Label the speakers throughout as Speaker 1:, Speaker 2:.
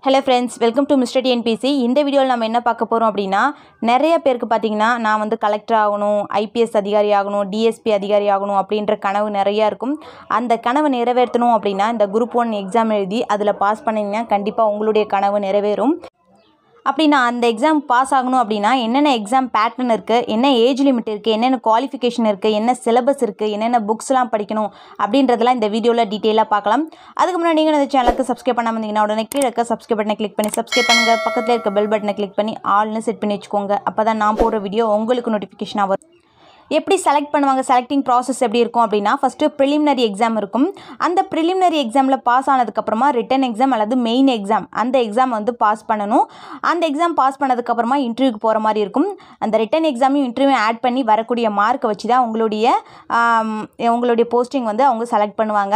Speaker 1: hello friends welcome to mister TNPSC இந்த வீடியோவில் நம்ம என்ன பார்க்க போகிறோம் அப்படின்னா நிறைய பேருக்கு பார்த்தீங்கன்னா நான் வந்து கலெக்டர் ஆகணும் ஐபிஎஸ் அதிகாரி ஆகணும் டிஎஸ்பி அதிகாரி ஆகணும் அப்படின்ற கனவு நிறையா இருக்கும் அந்த கனவு நிறைவேற்றணும் அப்படின்னா இந்த குரூப் ஒன் எக்ஸாம் எழுதி அதில் பாஸ் பண்ணிங்கன்னா கண்டிப்பாக உங்களுடைய கனவு நிறைவேறும் அப்படி நான் அந்த எக்ஸாம் பாஸ் ஆகணும் அப்படின்னா என்னென்ன எக்ஸாம் பேட்டர்ன் இருக்குது என்ன ஏஜ் லிமிட் இருக்குது என்னென்ன குவாலிஃபிகேஷன் இருக்குது என்ன சிலபஸ் இருக்குது என்னென்ன புக்ஸ்லாம் படிக்கணும் அப்படின்றதெல்லாம் இந்த வீடியோவில் டீட்டெயிலாக பார்க்கலாம் அதுக்கு முன்னாடி நீங்கள் இந்த சேனலுக்கு சப்ஸ்கிரைப் பண்ணாமல் இருந்தீங்கன்னா உடனே கீழே இருக்க சப்ஸ்கிரைப் பட்டனை கிளிக் பண்ணி சப்ஸ்கிரைப் பண்ணுங்கள் பக்கத்தில் இருக்க பெல் பட்டனை கிளிக் பண்ணி ஆல்னு செட் பண்ணி வச்சுக்கோங்க அப்போ தான் நான் போடுற வீடியோ உங்களுக்கு நோட்டிஃபிகேஷனாக வரும் எப்படி செலக்ட் பண்ணுவாங்க செலக்டிங் ப்ராசஸ் எப்படி இருக்கும் அப்படின்னா ஃபஸ்ட்டு ப்ரிலிமினரி எக்ஸாம் இருக்கும் அந்த ப்ரிலிமினரி எக்ஸாமில் பாஸ் ஆனதுக்கப்புறமா ரிட்டன் எக்ஸாம் அல்லது மெயின் எக்ஸாம் அந்த எக்ஸாம் வந்து பாஸ் பண்ணணும் அந்த எக்ஸாம் பாஸ் பண்ணதுக்கப்புறமா இன்டர்வியூக்கு போகிற மாதிரி இருக்கும் அந்த ரிட்டன் எக்ஸாமையும் இன்டர்வியூ ஆட் பண்ணி வரக்கூடிய மார்க்கை வச்சு தான் உங்களுடைய ஆம், உங்களுடைய போஸ்டிங் வந்து அவங்க செலக்ட் பண்ணுவாங்க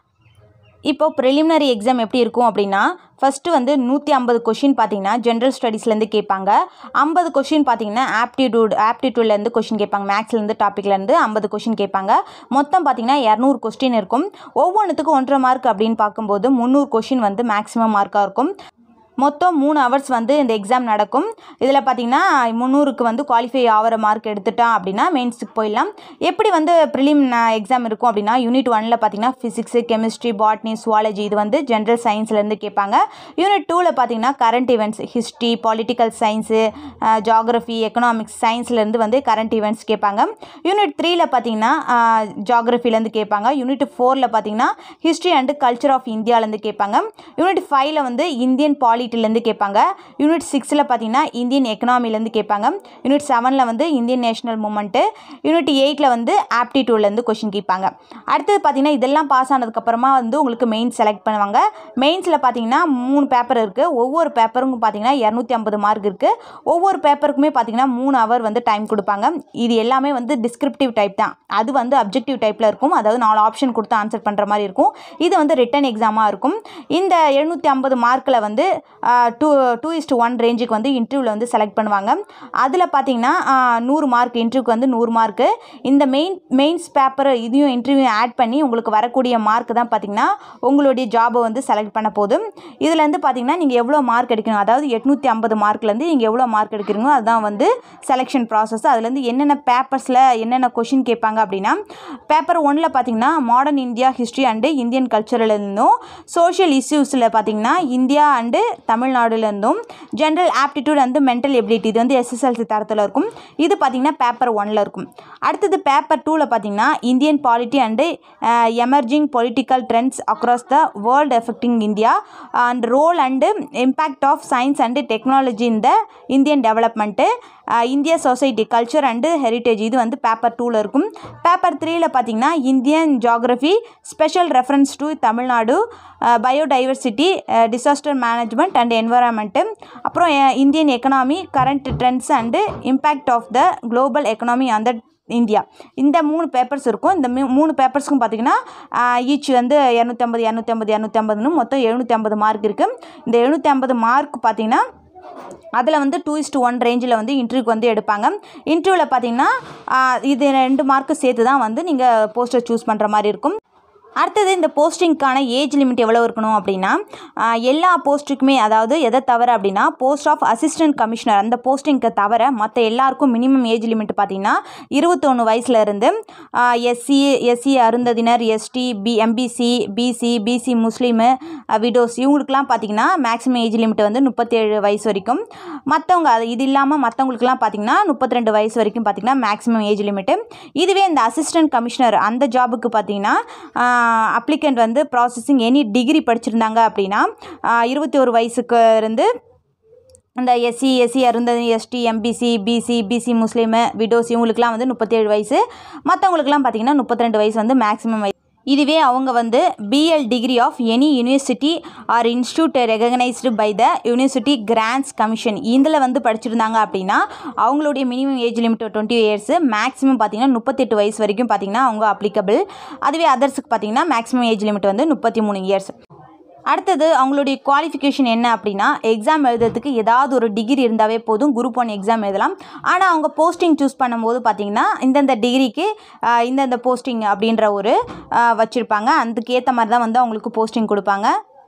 Speaker 1: இப்போ ப்ரிலிமினரி எக்ஸாம் எப்படி இருக்கும் அப்படின்னா ஃபஸ்ட்டு வந்து நூற்றி ஐம்பது கொஷின் பார்த்தீங்கன்னா ஜென்ரல் ஸ்டடீஸ்லேருந்து கேட்பாங்க ஐம்பது கொஷின் பார்த்தீங்கன்னா ஆப்டிடியூட் ஆப்டிடியூட்லேருந்து கொஷின் கேட்பாங்க மேக்ஸ்லேருந்து டாப்பிக்லேருந்து ஐம்பது கொஷின் கேட்பாங்க மொத்தம் பார்த்தீங்கன்னா இரநூறு கொஸ்டின் இருக்கும் ஒவ்வொன்றுத்துக்கும் ஒன்றரை மார்க் அப்படின்னு பார்க்கும்போது முந்நூறு கொஷின் வந்து மேக்ஸிமம் மார்க்காக இருக்கும் மொத்தம் மூணு ஹவர்ஸ் வந்து இந்த எக்ஸாம் நடக்கும் இதில் பார்த்தீங்கன்னா முந்நூறுக்கு வந்து குவாலிஃபை ஆகிற மார்க் எடுத்துட்டான் அப்படின்னா மெயின்ஸுக்கு போயிடலாம் எப்படி வந்து ப்ரிலிம் எக்ஸாம் இருக்கும் அப்படின்னா யூனிட் ஒனில் பார்த்தீங்கன்னா ஃபிசிக்ஸு கெமிஸ்ட்ரி பாட்னி சுவாலஜி இது வந்து ஜென்ரல் சயின்ஸ்லேருந்து கேட்பாங்க யூனிட் டூவில் பார்த்தீங்கன்னா current events history political science geography economics சயின்ஸ்லேருந்து வந்து கரண்ட் ஈவெண்ட்ஸ் கேட்பாங்க யூனிட் த்ரீயில் பார்த்தீங்கன்னா ஜாகிரஃபிலேருந்து கேட்பாங்க யூனிட் ஃபோரில் பார்த்தீங்கன்னா ஹிஸ்ட்ரி அண்டு கல்ச்சர் ஆஃப் இந்தியாவிலேருந்து கேட்பாங்க யூனிட் ஃபைவ்ல வந்து இந்தியன் பாலிட்டிலேருந்து கேட்பாங்க யூனிட் சிக்ஸில் பார்த்தீங்கன்னா இந்தியன் எக்கனாமிலேருந்து கேட்பாங்க யூனிட் செவனில் வந்து இந்தியன் நேஷனல் மூமெண்ட்டு யூனிட் எயிட்டில் வந்து ஆப்டிடியூட்லேருந்து கொஷின் கேட்பாங்க அடுத்தது பார்த்தீங்கன்னா இதெல்லாம் பாஸ் ஆனதுக்கப்புறமா வந்து உங்களுக்கு மெயின் செலக்ட் பண்ணுவாங்க மெயின்ஸில் பார்த்தீங்கன்னா மூணு பேப்பர் இருக்குது ஒவ்வொரு பேப்பருக்கும் பார்த்தீங்கன்னா இரநூத்தி ஐம்பது மார்க் இருக்குது ஒவ்வொரு பேப்பருக்குமே பார்த்தீங்கன்னா மூணு ஹவர் வந்து டைம் கொடுப்பாங்க இது எல்லாமே வந்து டிஸ்கிரிப்டிவ் டைப் தான் அது வந்து அப்ஜெக்டிவ் டைப்பில் இருக்கும் அதாவது நாலு ஆப்ஷன் கொடுத்து ஆன்சர் பண்ணுற மாதிரி இருக்கும் இது வந்து ரிட்டன் எக்ஸாமாக இருக்கும் இந்த எழுநூற்றி ஐம்பது மார்க்கில் வந்து டூ டூ இஸ்ட் ஒன் ரேஞ்சுக்கு வந்து இன்டர்வியூவில் வந்து செலக்ட் பண்ணுவாங்க அதில் பார்த்தீங்கன்னா நூறு மார்க் இன்டர்வியூக்கு வந்து நூறு மார்க்கு இந்த மெயின் மெயின்ஸ் பேப்பர் இதையும் இன்டர்வியூ ஆட் பண்ணி உங்களுக்கு வரக்கூடிய மார்க் தான் பார்த்தீங்கன்னா உங்களுடைய ஜாபை வந்து செலக்ட் பண்ண போதும் இதுலேருந்து பார்த்தீங்கன்னா நீங்கள் எவ்வளோ மார்க் எடுக்கணும் அதாவது எட்நூற்றி ஐம்பது மார்க்லேருந்து நீங்கள் எவ்வளோ மார்க் எடுக்கிறீங்களோ அதுதான் வந்து செலெக்ஷன் ப்ராசஸ் அதுலேருந்து என்னென்ன பேப்பர்ஸில் என்னென்ன கொஷின் கேட்பாங்க அப்படின்னா பேப்பர் ஒன்னில் பார்த்தீங்கன்னா modern India history and Indian கல்ச்சரில் இருந்தும் சோஷியல் இஷ்யூஸில் பார்த்தீங்கன்னா இந்தியா அண்டு தமிழ்நாடுலேருந்தும் general aptitude and mental ability இது வந்து எஸ்எஸ்எல்சி தரத்தில் இருக்கும் இது பார்த்தீங்கன்னா பேப்பர் ஒன்னில் இருக்கும் அடுத்தது பேப்பர் டூவில் பார்த்தீங்கன்னா Indian polity and emerging political trends across the world affecting India and role and impact of science and technology in the Indian development India society culture and heritage இது வந்து பேப்பர் டூவில் இருக்கும் paper த்ரீயில் பார்த்தீங்கன்னா Indian geography special reference to Tamil Nadu biodiversity disaster management and environment அப்புறம் Indian economy current trends and impact of the global economy அந்த India இந்த மூணு பேப்பர்ஸ் இருக்கும் இந்த மூ- மூணு பேப்பர்ஸ்க்கும் பார்த்தீங்கன்னா ஈச் வந்து இரநூத்தம்பது இரநூத்தம்பது இரநூத்தம்பதுன்னு மொத்தம் எழுநூற்றி ஐம்பது மார்க் இருக்குது இந்த எழுநூற்றி ஐம்பது மார்க் பார்த்தீங்கன்னா அதில் வந்து டூ இஸ்ட் ஒன் ரேஞ்சில் வந்து இன்டர்வியூக்கு வந்து எடுப்பாங்க இன்டர்வியூவில் பார்த்தீங்கன்னா ஆஹ், இது ரெண்டு மார்க்கு சேர்த்து தான் வந்து நீங்கள் போஸ்டர் சூஸ் பண்ணுற மாதிரி இருக்கும் அடுத்தது இந்த போஸ்டிங்க்கான ஏஜ் லிமிட் எவ்வளோ இருக்கணும் அப்படின்னா ஆஹ், எல்லா போஸ்ட்டுக்குமே அதாவது எதை தவிர அப்படின்னா போஸ்ட் ஆஃப் அசிஸ்டன்ட் கமிஷனர் அந்த போஸ்டிங்க்கு தவிர மற்ற எல்லாருக்கும் மினிமம் ஏஜ் லிமிட் பார்த்தீங்கன்னா இருபத்தொன்று வயசுல இருந்து SC SC Arunthathiyar ST B MBC BC BC Muslim widows இவங்களுக்குலாம் பார்த்தீங்கன்னா மேக்ஸிமம் ஏஜ் லிமிட் வந்து முப்பத்தேழு வயசு வரைக்கும் மற்றவங்க அது இது இல்லாமல் மற்றவங்களுக்குலாம் பார்த்தீங்கன்னா முப்பத்தி ரெண்டு வயசு வரைக்கும் பார்த்தீங்கன்னா மேக்ஸிமம் ஏஜ் லிமிட்டு இதுவே இந்த அசிஸ்டன்ட் கமிஷனர் அந்த ஜாபுக்கு பார்த்தீங்கன்னா அப்ளிகண்ட் வந்து ப்ராசஸிங் எனி டிகிரி படிச்சிருந்தாங்க அப்படின்னா இருபத்தி ஒரு வயசுக்கு இருந்து இந்த SC SC Arunthathi ST MBC BC BC Muslim widows இவங்களுக்குலாம் வந்து முப்பத்தேழு வயசு மற்றவங்களுக்குலாம் பார்த்தீங்கன்னா முப்பத்தி ரெண்டு வயசு வந்து மேக்ஸிமம் வயசு இதுவே அவங்க வந்து BL degree of any university or institute recognised by the university grants commission இதில் வந்து படிச்சிருந்தாங்க அப்படின்னா அவங்களுடைய minimum age limit twenty years maximum பார்த்தீங்கன்னா முப்பத்தெட்டு வயசு வரைக்கும் பார்த்தீங்கன்னா அவங்க அப்ளிகபிள் அதுவே அதர்ஸுக்கு பார்த்தீங்கன்னா மேக்ஸிமம் ஏஜ் லிமிட் வந்து முப்பத்தி மூணு இயர்ஸ் அடுத்தது அவங்களுடைய குவாலிஃபிகேஷன் என்ன அப்படின்னா எக்ஸாம் எழுதுறதுக்கு ஏதாவது ஒரு டிகிரி இருந்தாவே போதும் குரூப் ஒன் எக்ஸாம் எழுதலாம் ஆனால் அவங்க போஸ்டிங் சூஸ் பண்ணும்போது பார்த்தீங்கன்னா இந்தந்த டிகிரிக்கு இந்தந்த போஸ்டிங் அப்படின்ற ஒரு வச்சுருப்பாங்க அதுக்கு ஏற்ற மாதிரி தான் வந்து அவங்களுக்கு போஸ்டிங் கொடுப்பாங்க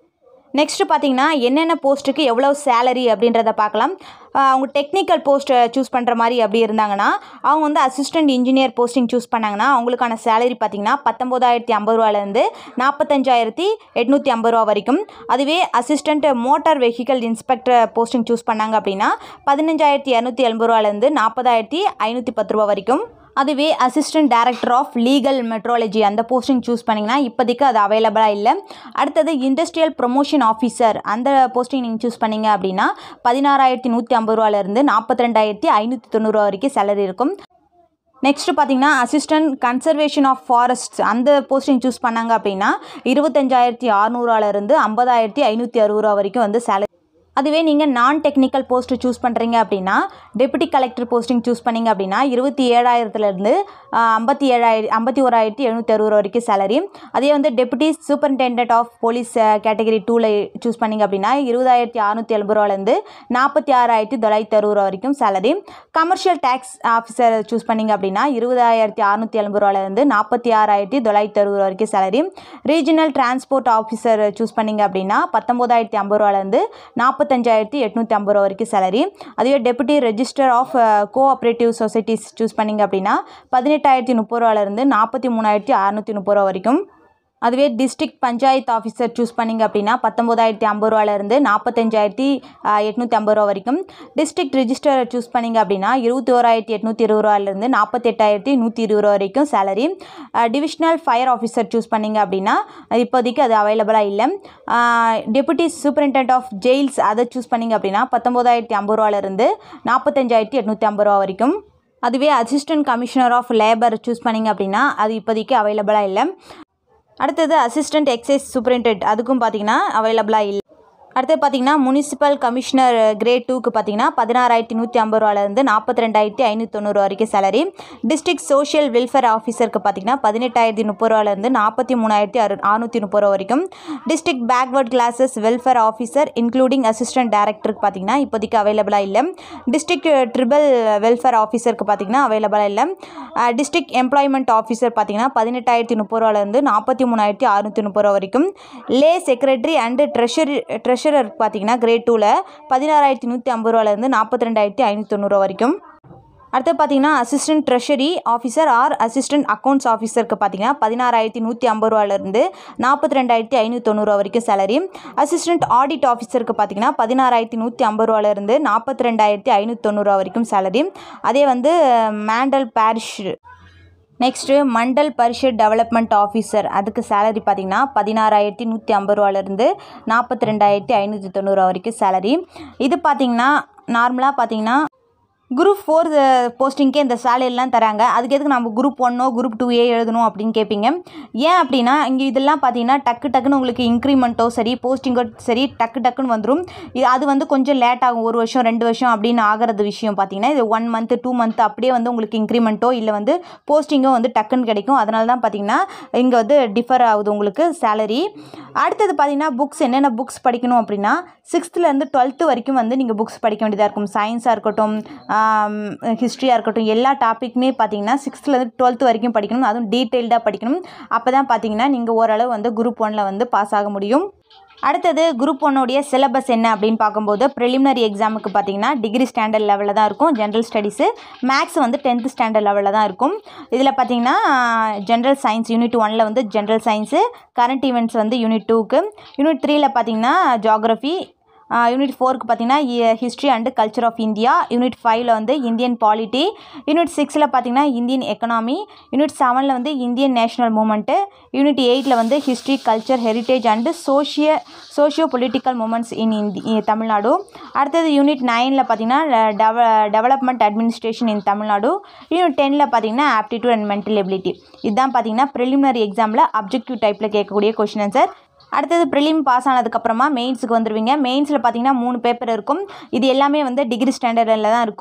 Speaker 1: நெக்ஸ்ட்டு பார்த்தீங்கன்னா என்னென்ன போஸ்ட்டுக்கு எவ்வளோ சேலரி அப்படின்றத பார்க்கலாம் ஆஹ் அவங்க டெக்னிக்கல் போஸ்ட்டை சூஸ் பண்ணுற மாதிரி அப்படி இருந்தாங்கன்னா அவங்க வந்து அசிஸ்டன்ட் இன்ஜினியர் போஸ்டிங் சூஸ் பண்ணாங்கன்னா அவங்களுக்கான சேலரி பார்த்தீங்கன்னா பத்தொம்போதாயிரத்தி ஐம்பது ரூபாலேருந்து நாற்பத்தஞ்சாயிரத்தி எட்நூற்றி ஐம்பது ரூபா வரைக்கும் அதுவே assistant motor vehicle inspector posting choose பண்ணாங்க அப்படின்னா பதினஞ்சாயிரத்தி இரநூத்தி எண்பது ரூபாலேருந்து நாற்பதாயிரத்தி ஐநூற்றி பத்து ரூபா வரைக்கும் அதுவே assistant director of legal metrology அந்த போஸ்டிங் சூஸ் பண்ணிங்கன்னா இப்போதைக்கு அது அவைலபிளாக இல்லை அடுத்தது இண்டஸ்ட்ரியல் ப்ரொமோஷன் ஆஃபீஸர் அந்த போஸ்டிங் நீங்கள் சூஸ் பண்ணீங்க அப்படின்னா பதினாறாயிரத்தி நூற்றி ஐம்பது ரூபாலேருந்து நாற்பத்தி ரெண்டாயிரத்தி ஐநூற்றி தொண்ணூறுரூவா வரைக்கும் சேலரி இருக்கும் நெக்ஸ்ட்டு பார்த்தீங்கன்னா அசிஸ்டன்ட் கன்சர்வேஷன் ஆஃப் ஃபாரஸ்ட்ஸ் அந்த போஸ்டிங் சூஸ் பண்ணாங்க அப்படின்னா இருபத்தஞ்சாயிரத்தி அறநூறுவாலேருந்து ஐம்பதாயிரத்தி ஐநூற்றி அறுபது ரூபா வரைக்கும் வந்து சேலரி அதுவே நீங்கள் நான் டெக்னிக்கல் போஸ்ட்டு சூஸ் பண்ணுறீங்க அப்படின்னா டெபுட்டி கலெக்டர் போஸ்டிங் சூஸ் பண்ணீங்க அப்படின்னா இருபத்தி ஏழாயிரத்துலேருந்து ஐம்பத்தி ஏழாயிரம் ஐம்பத்தி ஓராயிரத்தி எழுநூற்றி அறுபது வரைக்கும் சேலரி அதே வந்து deputy superintendent of police category டூவில் சூஸ் பண்ணீங்க அப்படின்னா இருபதாயிரத்தி அறநூற்றி எழுபது ரூபாலேருந்து நாற்பத்தி ஆறாயிரத்தி தொள்ளாயிரத்தி அறுபது ரூபா வரைக்கும் salary commercial tax officer choose பண்ணீங்க அப்படின்னா இருபதாயிரத்தி அறநூற்றி எழுபது ரூபாலேருந்து நாற்பத்தி ஆறாயிரத்தி தொள்ளாயிரத்தி அறுபது ரூபா வரைக்கும் salary regional transport officer choose பண்ணீங்க அப்படின்னா பத்தொம்போதாயிரத்தி ஐம்பது ரூபாலேருந்து நாற்பத்தஞ்சாயிரத்தி எட்நூற்றி ஐம்பது ரூபா வரைக்கும் சேலரி அதுவே deputy register of cooperative societies choose பண்ணீங்க அப்படின்னா பதினெட்டாயிரத்தி முப்பது ரூபாலேருந்து நாற்பத்தி மூணாயிரத்தி அறநூற்றி முப்பது ரூபா வரைக்கும் அதுவே டிஸ்ட்ரிக்ட் பஞ்சாயத்து ஆஃபீஸர் சூஸ் பண்ணீங்க அப்படின்னா பத்தொம்போதாயிரத்தி ஐம்பது ரூபாலேருந்து நாற்பத்தஞ்சாயிரத்தி எட்நூற்றி ஐம்பது ரூபா வரைக்கும் டிஸ்ட்ரிக்ட் ரிஜிஸ்டர் சூஸ் பண்ணீங்க அப்படின்னா இருபத்தி ஓராயிரத்தி எட்நூற்றி இருபது ரூபாலேருந்து நாற்பத்தெட்டாயிரத்தி நூற்றி இருபது ரூபா வரைக்கும் salary divisional fire officer choose பண்ணீங்க அப்படின்னா இப்போதைக்கு அது அவைலபிளாக இல்லை டெபுட்டி சூப்பரிண்டென்ட் ஆஃப் ஜெயில்ஸ் அதை சூஸ் பண்ணீங்க அப்படின்னா பத்தொம்போதாயிரத்தி ஐம்பது ரூபாலேருந்து நாற்பத்தஞ்சாயிரத்தி எட்நூற்றி ஐம்பது ரூபா வரைக்கும் அதுவே assistant commissioner of labour choose பண்ணீங்க அப்படின்னா அது இப்போதைக்கு அவைலபிளாக இல்லை அடுத்தது அசிஸ்டன்ட் எக்ஸைஸ் சூப்பரிண்டென்ட் அதுக்கும் பார்த்தீங்கன்னா அவைலபிளாக இல்லை அடுத்து பார்த்தீங்கன்னா முனிசிபல் கமிஷனர் கிரேட் டூக்கு பார்த்தீங்கன்னா பதினாறாயிரத்தி நூற்றி ஐம்பது ரூபாலேருந்து நாற்பத்தி ரெண்டாயிரத்தி ஐநூற்றி தொண்ணூறு வரைக்கும் சேலரி டிஸ்ட்ரிக்ட் சோஷியல் வெல்ஃபேர் ஆஃபீஸருக்கு பார்த்தீங்கன்னா பதினெட்டாயிரத்தி முப்பது ரூபாலேருந்து நாற்பத்தி மூணாயிரத்தி அறு அறுநூற்றி முப்பது ரூபா வரைக்கும் district backward classes welfare officer including assistant டைரக்டருக்கு பார்த்தீங்கன்னா இப்போதைக்கு அவைலபிளாக இல்லை டிஸ்ட்ரிக்ட் ட்ரிபிள் வெல்ஃபேர் ஆஃபீஸருக்கு பார்த்தீங்கன்னா அவைலபிளாக இல்லை டிஸ்ட்ரிக்ட் எம்ப்ளாய்மெண்ட் ஆஃபீஸர் பார்த்தீங்கன்னா பதினெட்டாயிரத்தி முப்பது ரூபாலேருந்து நாற்பத்தி மூணாயிரத்தி அறுநூற்றி முப்பது ரூபா வரைக்கும் lay secretary and treasury treasurer பார்த்தீங்கன்னா கிரேட் டூவில் பதினாறாயிரத்தி நூற்றி ஐம்பது ரூபாலேருந்து நாற்பத்தி ரெண்டாயிரத்தி ஐநூற்றி தொண்ணூறுவா வரைக்கும் அடுத்து பார்த்தீங்கன்னா assistant treasury officer or assistant accounts ஆஃபீஸருக்கு பார்த்தீங்கன்னா பதினாறாயிரத்தி நூற்றி ஐம்பது ரூபாலேருந்து நாற்பத்தி ரெண்டாயிரத்தி ஐநூற்றி தொண்ணூறுவா வரைக்கும் சேலரி அசிஸ்டன்ட் ஆடிட் ஆஃபீஸருக்கு பார்த்தீங்கன்னா பதினாறாயிரத்தி நூற்றி ஐம்பது ரூபாலேருந்து நாற்பத்தி ரெண்டாயிரத்தி ஐநூற்றி தொண்ணூறுவா வரைக்கும் சேலரி அதே வந்து மேண்டல் பேரிஷ் next Mandal Parishad development officer அதுக்கு சேலரி பார்த்தீங்கன்னா பதினாறாயிரத்தி நூற்றி ஐம்பது ரூபாலேருந்து நாற்பத்தி ரெண்டாயிரத்தி ஐநூற்றி தொண்ணூறுவா வரைக்கும் சேலரி இது பார்த்தீங்கன்னா நார்மலாக பார்த்தீங்கன்னா குரூப் ஃபோர் போஸ்டிங்க்கே இந்த சேலரிலாம் தராங்க அதுக்கு எதுக்கு நம்ம குரூப் ஒன்னோ குரூப் டூ ஏ எழுதணும் அப்படின்னு கேட்பீங்க ஏன் அப்படின்னா இங்கே இதெல்லாம் பார்த்தீங்கன்னா டக்கு டக்குன்னு உங்களுக்கு இன்க்ரிமெண்ட்டோ சரி போஸ்டிங்கோ சரி டக்கு டக்குன்னு வந்துடும் இது அது வந்து கொஞ்சம் லேட் ஆகும் ஒரு வருஷம் ரெண்டு வருஷம் அப்படின்னு ஆகிறது விஷயம் பார்த்தீங்கன்னா இது ஒன் மந்த்து டூ மந்த் அப்படியே வந்து உங்களுக்கு இன்க்ரிமெண்ட்டோ இல்லை வந்து போஸ்டிங்கோ வந்து டக்குன்னு கிடைக்கும் அதனால தான் பார்த்தீங்கன்னா இங்கே வந்து டிஃபர் ஆகுது உங்களுக்கு சேலரி அடுத்தது பார்த்தீங்கன்னா புக்ஸ் என்னென்ன புக்ஸ் படிக்கணும் அப்படின்னா சிக்ஸ்த்துலேருந்து டுவெல்த்து வரைக்கும் வந்து நீங்கள் புக்ஸ் படிக்க வேண்டியதாக இருக்கும் சயின்ஸாக இருக்கட்டும் ஹிஸ்ட்ரியாக இருக்கட்டும் எல்லா டாப்பிக்குமே பார்த்தீங்கன்னா சிக்ஸ்த்துலேருந்து டுவெல்த்து வரைக்கும் படிக்கணும் அதுவும் டீட்டெயில்டாக படிக்கணும் அப்போ தான் பார்த்தீங்கன்னா நீங்கள் ஓரளவு வந்து குரூப் ஒனில் வந்து பாஸ் ஆக முடியும் அடுத்தது குரூப் ஒன்னுடைய சிலபஸ் என்ன அப்படின்னு பார்க்கும்போது ப்ரிலிமினரி எக்ஸாமுக்கு பார்த்தீங்கன்னா டிகிரி ஸ்டாண்டர்ட் லெவலில் தான் இருக்கும் ஜென்ரல் ஸ்டடீஸு மேக்ஸ் வந்து டென்த்து ஸ்டாண்டர்ட் லெவலில் தான் இருக்கும் இதில் பார்த்தீங்கன்னா ஜென்ரல் சயின்ஸ் யூனிட் ஒனில் வந்து ஜென்ரல் சயின்ஸு கரண்ட் ஈவெண்ட்ஸ் வந்து யூனிட் டூக்கு யூனிட் த்ரீயில் பார்த்தீங்கன்னா ஜாகிரஃபி யூனிட் ஃபோருக்கு பார்த்தீங்கன்னா history and culture of India unit ஃபைவ்ல வந்து இந்தியன் பாலிட்டி யூனிட் சிக்ஸில் பார்த்தீங்கன்னா இந்தியன் எக்கனாமி யூனிட் செவனில் வந்து இந்தியன் நேஷனல் மூமெண்ட்டு யூனிட் எயிட்டில் வந்து history culture heritage and socio socio political movements in இந்தி தமிழ்நாடு அடுத்தது யூனிட் நைனில் பார்த்தீங்கன்னா டெவ development administration in Tamil Nadu unit டெனில் பார்த்தீங்கன்னா ஆப்டிடியூட் அண்ட் மென்டல் எபிலிட்டி இதுதான் பார்த்தீங்கன்னா ப்ரிலிமினரி எக்ஸாமில் அப்ஜெக்டிவ் டைப்பில் கேட்கக்கூடிய கொஷின் ஆன்சர் அடுத்தது ப்ரிலிம் பாஸ் ஆனதுக்கப்புறமா மெயின்ஸுக்கு வந்துடுவீங்க மெயின்ஸில் பார்த்தீங்கன்னா மூணு பேப்பர் இருக்கும் இது எல்லாமே வந்து டிகிரி ஸ்டாண்டர்டில் தான் இருக்கும்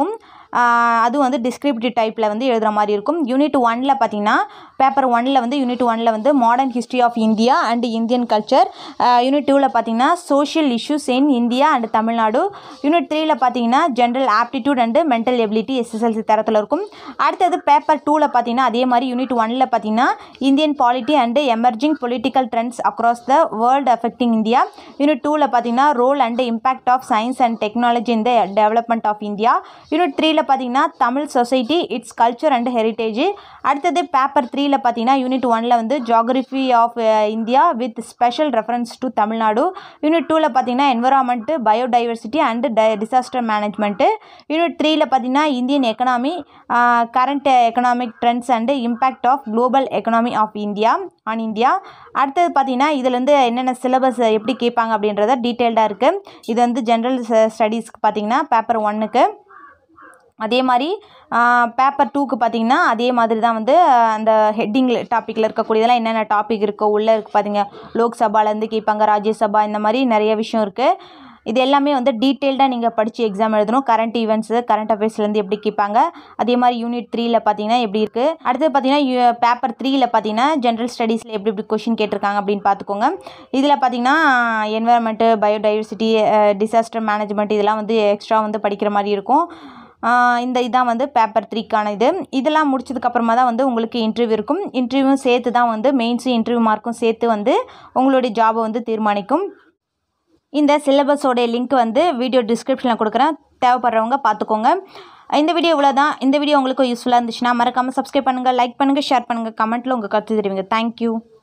Speaker 1: அது வந்து டிஸ்கிரிப்டிவ் டைப்பில் வந்து எழுதுகிற மாதிரி இருக்கும் யூனிட் ஒனில் பார்த்தீங்கன்னா பேப்பர் ஒனில் வந்து யூனிட் ஒனில் வந்து modern history of India and Indian culture unit டூவில் பார்த்தீங்கன்னா social issues in India and Tamil Nadu unit த்ரீயில் பார்த்தீங்கன்னா general aptitude and mental ability SSLC தரத்தில் இருக்கும் அடுத்தது பேப்பர் டூவில் பார்த்தீங்கன்னா அதே மாதிரி யூனிட் ஒனில் பார்த்தீங்கன்னா Indian polity and emerging political trends across the world affecting India unit டூவில் பார்த்தீங்கன்னா role and impact of science and technology in the development of India unit த்ரீயில் பார்த்தீங்கன்னா Tamil society its culture and heritage அடுத்தது paper த்ரீயில் பார்த்தீங்கன்னா unit ஒனில் வந்து geography of India with special reference to Tamil Nadu unit டூவில் பார்த்தீங்கன்னா environment biodiversity and disaster management unit த்ரீயில் பார்த்தீங்கன்னா Indian economy current economic trends and impact of global economy of India on India அடுத்தது பார்த்தீங்கன்னா இதுலேருந்து என்னென்ன சிலபஸ் எப்படி கேட்பாங்க அப்படின்றத டீட்டெயில்டாக இருக்குது இது வந்து ஜென்ரல் ஸ்டடீஸ்க்கு பார்த்தீங்கன்னா பேப்பர் ஒன்னுக்கு அதே மாதிரி பேப்பர் டூக்கு பார்த்தீங்கன்னா அதே மாதிரி தான் வந்து அந்த ஹெட்டிங் டாப்பிக்கில் இருக்கக்கூடியதெல்லாம் என்னென்ன டாபிக் இருக்கோ உள்ளே இருக்குது பார்த்தீங்க லோக்சபாலேருந்து கேட்பாங்க ராஜ்யசபா இந்த மாதிரி நிறைய விஷயம் இருக்குது இது எல்லாமே வந்து டீட்டெயில்டாக நீங்கள் படித்து எக்ஸாம் எழுதணும் கரண்ட் ஈவெண்ட்ஸு கரண்ட் அஃபேர்ஸ்லேருந்து எப்படி கேட்பாங்க அதே மாதிரி யூனிட் த்ரீயில் பார்த்தீங்கன்னா எப்படி இருக்குது அடுத்து பார்த்தீங்கன்னா பேப்பர் த்ரீயில் பார்த்தீங்கன்னா ஜென்ரல் ஸ்டடீஸில் எப்படி எப்படி கொஷின் கேட்டிருக்காங்க அப்படின்னு பார்த்துக்கோங்க இதில் பார்த்தீங்கன்னா என்வரன்மெண்ட்டு பயோடைவர்சிட்டி டிசாஸ்டர் மேனேஜ்மெண்ட் இதெல்லாம் வந்து எக்ஸ்ட்ரா வந்து படிக்கிற மாதிரி இருக்கும் இந்த இதான் வந்து பேப்பர் த்ரீக்கான இது இதெல்லாம் முடிச்சதுக்கப்புறமா தான் வந்து உங்களுக்கு இன்டர்வியூ இருக்கும் இன்டர்வியூவும் சேர்த்து தான் வந்து மெயின்ஸும் இன்டர்வியூ மார்க்கும் சேர்த்து வந்து உங்களுடைய ஜாபை வந்து தீர்மானிக்கும் இந்த சிலபஸோடைய லிங்க் வந்து வீடியோ டிஸ்கிரிப்ஷனில் கொடுக்குறேன் தேவைப்படுறவங்க பார்த்துக்கோங்க இந்த வீடியோ இவ்வளோ தான் இந்த வீடியோ உங்களுக்கு யூஸ்ஃபுல்லாக இருந்துச்சுன்னா மறக்காமல் சப்ஸ்கிரைப் பண்ணுங்கள் லைக் பண்ணுங்கள் ஷேர் பண்ணுங்கள் கமெண்ட்டில் உங்கள் கருத்து தெரிவிங்க தேங்க்யூ